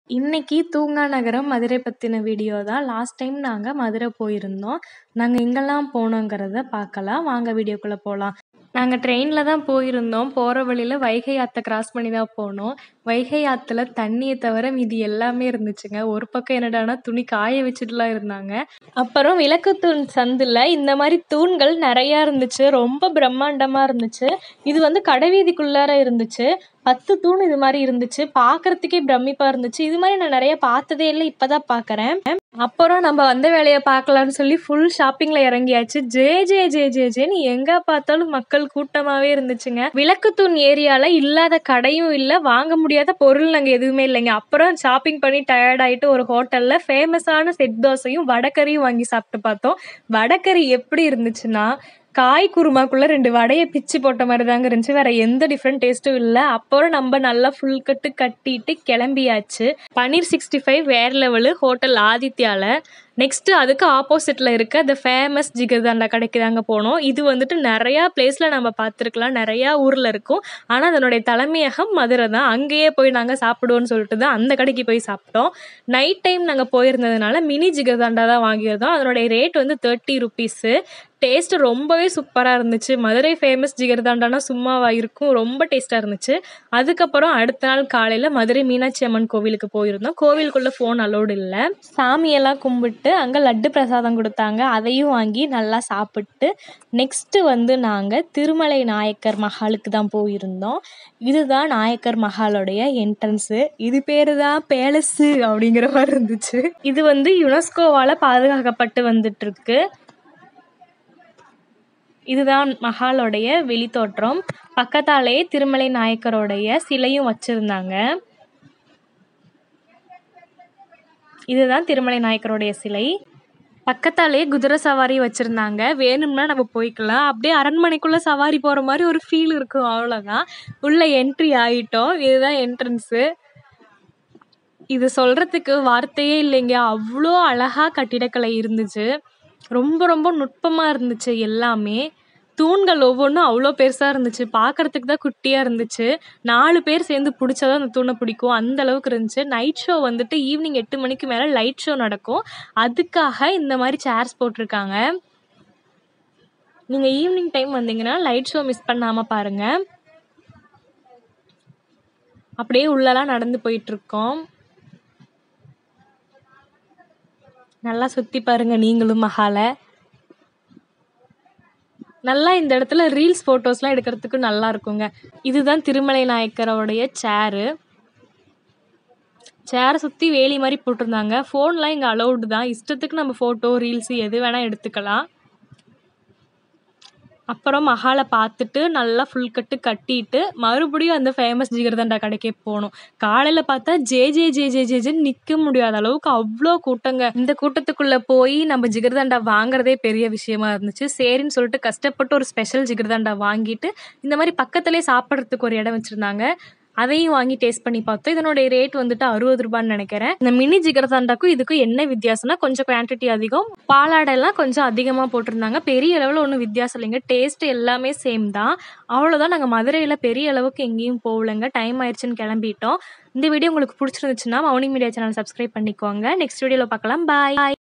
இன்னைக்கு தூங்கா நகரம் மதுரை பத்தின வீடியோ தான். லாஸ்ட் டைம் நாங்க மதுரை போயிருந்தோம். நாங்க எங்கெல்லாம் போனோங்கிறத பார்க்கலாம். வாங்க வீடியோக்குள்ள போலாம். நாங்க ட்ரெயின்ல தான் போயிருந்தோம். போற வழியில வைகை ஆத்த கிராஸ் பண்ணி தான் போனோம். வைகை ஆத்துல தண்ணிய தவிர மீதி எல்லாமே இருந்துச்சுங்க. ஒரு பக்கம் என்னடான்னா துணி காய வச்சுட்டுலாம் இருந்தாங்க. அப்புறம் விளக்குத்தூண் சந்துல இந்த மாரி தூண்கள் நெறையா இருந்துச்சு. ரொம்ப பிரம்மாண்டமா இருந்துச்சு. இது வந்து கடைவீதிக்குள்ளார இருந்துச்சு. 10 தூண் இது மாரி இருந்துச்சு. பார்க்கறதுக்கே பிரமிப்பா இருந்துச்சு. இது மாரி நான் நெறைய பார்த்ததே இல்ல. இப்ப தான் பார்க்குறேன். அப்புறம் நம்ம வந்த வேலைய பார்க்கலான்னு சொல்லி ஃபுல் ஷாப்பிங்ல இறங்கியாச்சு. ஜே ஜே ஜே ஜே ஜேன்னு எங்க பார்த்தாலும் மக்கள் கூட்டமாவே இருந்துச்சுங்க. விளக்குத்தூண் ஏரியால இல்லாத கடையும் இல்ல. வாங்க முடியாத பொருள் அங்க எதுவுமே இல்லைங்க. அப்புறம் ஷாப்பிங் பண்ணி டயர்ட் ஆயிட்டு ஒரு ஹோட்டல்ல ஃபேமஸான செட் தோசையும், வடகறியும் வாங்கி சாப்பிட்டு பார்த்தோம். வடகறி எப்படி இருந்துச்சுன்னா, காய் குருமாக்குள்ள 2 வடைய பிச்சு போட்ட மாரி தாங்க இருந்துச்சு. வேற எந்த டிஃபரெண்ட் டேஸ்ட்டும் இல்ல. அப்புறம் நம்ம நல்லா ஃபுல் கட்டு கட்டிட்டு கிளம்பியாச்சு. பன்னீர் 65 வேற லெவலு ஹோட்டல் ஆதித்யால. நெக்ஸ்ட் அதுக்கு ஆப்போசிட்ல இருக்க தி ஃபேமஸ் ஜிகர்தண்டா கடைக்கு தாங்க போனோம். இது வந்துட்டு நெறையா பிளேஸ்ல நம்ம பார்த்துருக்கலாம். நெறையா ஊர்ல இருக்கும். ஆனா அதனுடைய தலைமையகம் மதுரை தான். அங்கேயே போய் நாங்க சாப்பிடுவோம்னு சொல்லிட்டு தான் அந்த கடைக்கு போய் சாப்பிட்டோம். நைட் டைம் நாங்க போயிருந்ததுனால மினி ஜிகர்தண்டா தான் வாங்கியிருந்தோம். அதனுடைய ரேட் வந்து 30 ருப்பீஸு. டேஸ்ட் ரொம்பவே சூப்பரா இருந்துச்சு. மதுரை ஃபேமஸ் ஜிகர்தண்டானா சும்மாவா இருக்கும். ரொம்ப டேஸ்ட்டா இருந்துச்சு. அதுக்கப்புறம் அடுத்த நாள் காலையில மதுரை மீனாட்சி அம்மன் கோவிலுக்கு போயிருந்தோம். கோவிலுக்குள்ள ஃபோன் அலோவ்ட் இல்ல. சாமியெல்லாம் கும்பிட்டு அங்க லட்டு பிரசாதம் குடுத்தாங்க. அதையும் வாங்கி நல்லா சாப்பிட்டு, நெக்ஸ்ட் வந்து நாங்க திருமலை நாயக்கர் மஹாலுக்கு தான் போயிருந்தோம். இதுதான் நாயக்கர் மஹாலோடைய என்ட்ரன்ஸு. இது பேரு தான் பேலஸு அப்படிங்கிற மாரி இருந்துச்சு. இது வந்து யுனெஸ்கோவால பாதுகாக்கப்பட்டு வந்துட்டுருக்கு. இதுதான் மஹாலோடைய வெளித்தோற்றம். பக்கத்தாலேயே திருமலை நாயக்கரோடைய சிலையும் வச்சிருந்தாங்க. இதுதான் திருமலை நாயக்கருடைய சிலை. பக்கத்தாலேயே குதிரை சவாரி வச்சிருந்தாங்க. வேணும்னா நம்ம போய்க்கலாம். அப்படியே அரண்மனைக்குள்ள சவாரி போற மாரி ஒரு ஃபீல் இருக்கும். அவ்வளோதான். உள்ள என்ட்ரி ஆயிட்டோம். இதுதான் என்ட்ரன்ஸு. இது சொல்றதுக்கு வார்த்தையே இல்லைங்க. அவ்ளோ அழகா கட்டிடக்கலை இருந்துச்சு. ரொம்ப ரொம்ப நுட்பமா இருந்துச்சு எல்லாமே. தூண்கள் ஒவ்வொன்னும் அவ்ளோ பெருசா இருந்துச்சு. பார்க்கறதுக்கு தான் குட்டியா இருந்துச்சு. 4 பேர் சேர்ந்து புடிச்சா தான் அந்த தூண பிடிக்கும். அந்த அளவுக்கு இருந்துச்சு. நைட் ஷோ வந்துட்டு ஈவினிங் 8 மணிக்கு மேல லைட் ஷோ நடக்கும். அதுக்காக இந்த மாரி சேர்ஸ் போட்டிருக்காங்க. நீங்க ஈவினிங் டைம் வந்தீங்கன்னா லைட் ஷோ மிஸ் பண்ணாம பாருங்க. அப்படியே உள்ளலாம் நடந்து போயிட்டுருக்கோம். நல்லா சுத்தி பாருங்க நீங்களும் மஹால. நல்லா இந்த இடத்துல ரீல்ஸ், ஃபோட்டோஸ்லாம் எடுக்கிறதுக்கு நல்லா இருக்குங்க. இதுதான் திருமலை நாயக்கரோடைய சேரு. சேர சுத்தி வேலி மாரி போட்டிருந்தாங்க. ஃபோன்லாம் இங்க அலோவ்டு தான். இஷ்டத்துக்கு நம்ம ஃபோட்டோ, ரீல்ஸ் எது வேணா எடுத்துக்கலாம். அப்புறம் மஹால பார்த்துட்டு நல்லா ஃபுல் கட்டு கட்டிட்டு, மறுபடியும் அந்த ஃபேமஸ் ஜிகர்தண்டா கடைக்கே போனோம். காலையில பார்த்தா ஜே ஜே ஜே ஜே ஜே ஜேன்னு நிக்க முடியாத அளவுக்கு அவ்ளோ கூட்டங்க. இந்த கூட்டத்துக்குள்ள போய் நம்ம ஜிகர்தண்டா வாங்குறதே பெரிய விஷயமா இருந்துச்சு. சரின்னு சொல்லிட்டு கஷ்டப்பட்டு ஒரு ஸ்பெஷல் ஜிகர்தண்டா வாங்கிட்டு, இந்த மாரி பக்கத்திலேயே சாப்பிடுறதுக்கு ஒரு இடம் வச்சிருந்தாங்க. அதையும் வாங்கி டேஸ்ட் பண்ணி பார்த்தோம். இதனுடைய ரேட் வந்துட்டு ரூ. 60 நெனைக்கிறேன். இந்த மினி ஜிகர்தண்டாக்கும் இதுக்கும் என்ன வித்தியாசம்னா, கொஞ்சம் குவான்டிட்டி அதிகம். பாலாடைலாம் கொஞ்சம் அதிகமா போட்டிருந்தாங்க. பெரிய அளவுல ஒண்ணும் வித்தியாசம் இல்லைங்க. டேஸ்ட் எல்லாமே சேம் தான். அவ்வளோதான் நாங்க மதுரையில பெரிய அளவுக்கு எங்கேயும் போகலங்க. டைம் ஆயிருச்சுன்னு கிளம்பிட்டோம். இந்த வீடியோ உங்களுக்கு புடிச்சிருந்துச்சுன்னா மௌனி மீடியா சேனல் சப்ஸ்கிரைப் பண்ணிக்கோங்க. நெக்ஸ்ட் வீடியோல பார்க்கலாம். பாய்.